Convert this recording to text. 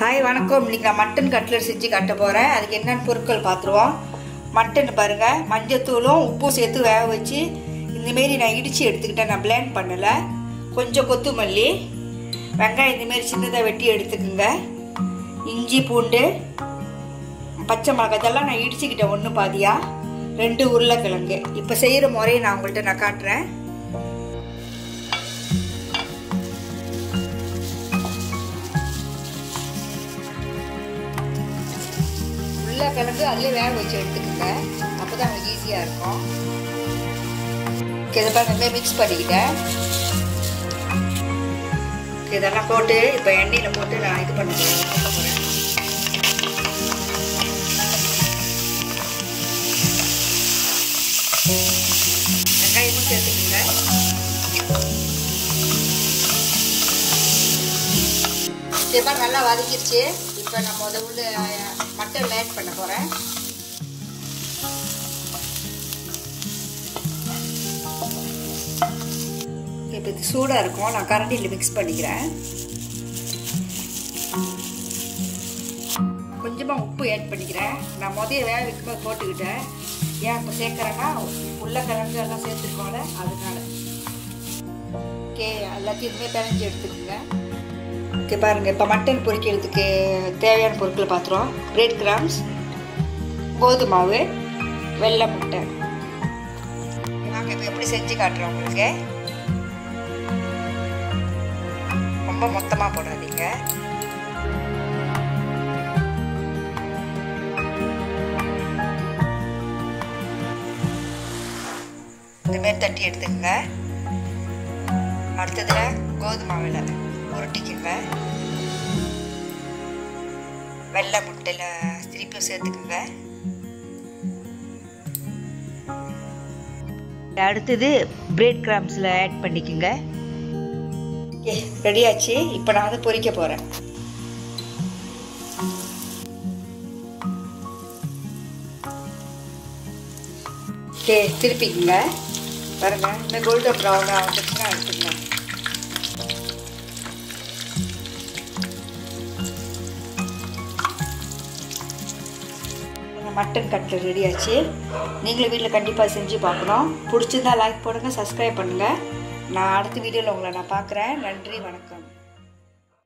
hi வணக்கம் இன்னைக்கு நான் மட்டன் கட்லட் செஞ்சு கட்ட போகிறேன் அதுக்கு என்னென்ன பொருட்கள் பார்த்துருவோம் மட்டன் பாருங்கள் மஞ்சத்தூளும் உப்பும் சேர்த்து வேக வச்சு இந்தமாரி நான் இடித்து எடுத்துக்கிட்டேன் நான் பிளேண்ட் பண்ணலை கொஞ்சம் கொத்தமல்லி வெங்காயம் இந்தமாரி சின்னதாக வெட்டி எடுத்துக்குங்க இஞ்சி பூண்டு பச்சை மிளகாய் இதெல்லாம் நான் இடிச்சுக்கிட்டேன் ஒன்று பாதியா ரெண்டு உருளைக்கிழங்கு இப்போ செய்கிற முறையை நான் உங்கள்கிட்ட நான் காட்டுறேன் உருளைக்கிழங்கு அதிலே வேக வச்சு எடுத்துக்கோங்க அப்போ தான் உங்களுக்கு ஈஸியாக இருக்கும் இதை பாருங்க மிக்ஸ் பண்ணிக்கிட்டேன் இதெல்லாம் போட்டு இப்போ எண்ணெயில் போட்டு நான் இது பண்ண போகிறேன் வெங்காயமும் சேர்த்துக்கோங்க இப்போ நல்லா வதக்கிடுச்சு இப்போ நம்ம அதை உள்ள மட்டன் ஆட் பண்ண போகிறேன் இப்போ இது சூடாக இருக்கும் நான் கரண்டியில் மிக்ஸ் பண்ணிக்கிறேன் கொஞ்சமாக உப்பு ஆட் பண்ணிக்கிறேன் நான் முதல்ல வேக வைக்கும்போது போட்டுக்கிட்டேன் ஏன் இப்போ சேர்க்குறேன்னா உருளைக்கிழங்கு எல்லாம் சேர்த்துருக்கோம்ல அதனால ஓகே எல்லாத்தையும் இதுமாதிரி பிணைஞ்சு எடுத்துக்கோங்க ஓகே பாருங்கள் இப்போ மட்டன் பொரிக்கிறதுக்கு தேவையான பொருட்களை பார்த்துருவோம் பிரெட் கிராம்ஸ் கோதுமை மாவு வெள்ளை முட்டை நாங்கள் இப்போ எப்படி செஞ்சு காட்டுறோம் உங்களுக்கு ரொம்ப மொத்தமாக போடாதீங்க இந்தமாரி தட்டி எடுத்துக்கோங்க அடுத்ததில் கோதுமை மாவில் உருட்டிக்குங்க வெள்ளை முட்டையில் திருப்பி சேர்த்துக்குங்க அடுத்தது பிரெட் கிராம்ஸில் ஆட் பண்ணிக்கோங்க ஓகே ரெடி ஆச்சு இப்போ நான் வந்து பொரிக்க போகிறேன் ஓகே திருப்பிக்குங்க பாருங்க இந்த கோல்டன் ப்ரௌனாக வந்துச்சுன்னா எடுத்துக்கலாம் மட்டன் கட்லட் ரெடி ஆச்சு நீங்களும் வீட்டில் கண்டிப்பாக செஞ்சு பார்க்கணும் பிடிச்சிருந்தா லைக் போடுங்க சப்ஸ்கிரைப் பண்ணுங்கள் நான் அடுத்த வீடியோவில் உங்களை நான் பார்க்குறேன் நன்றி வணக்கம்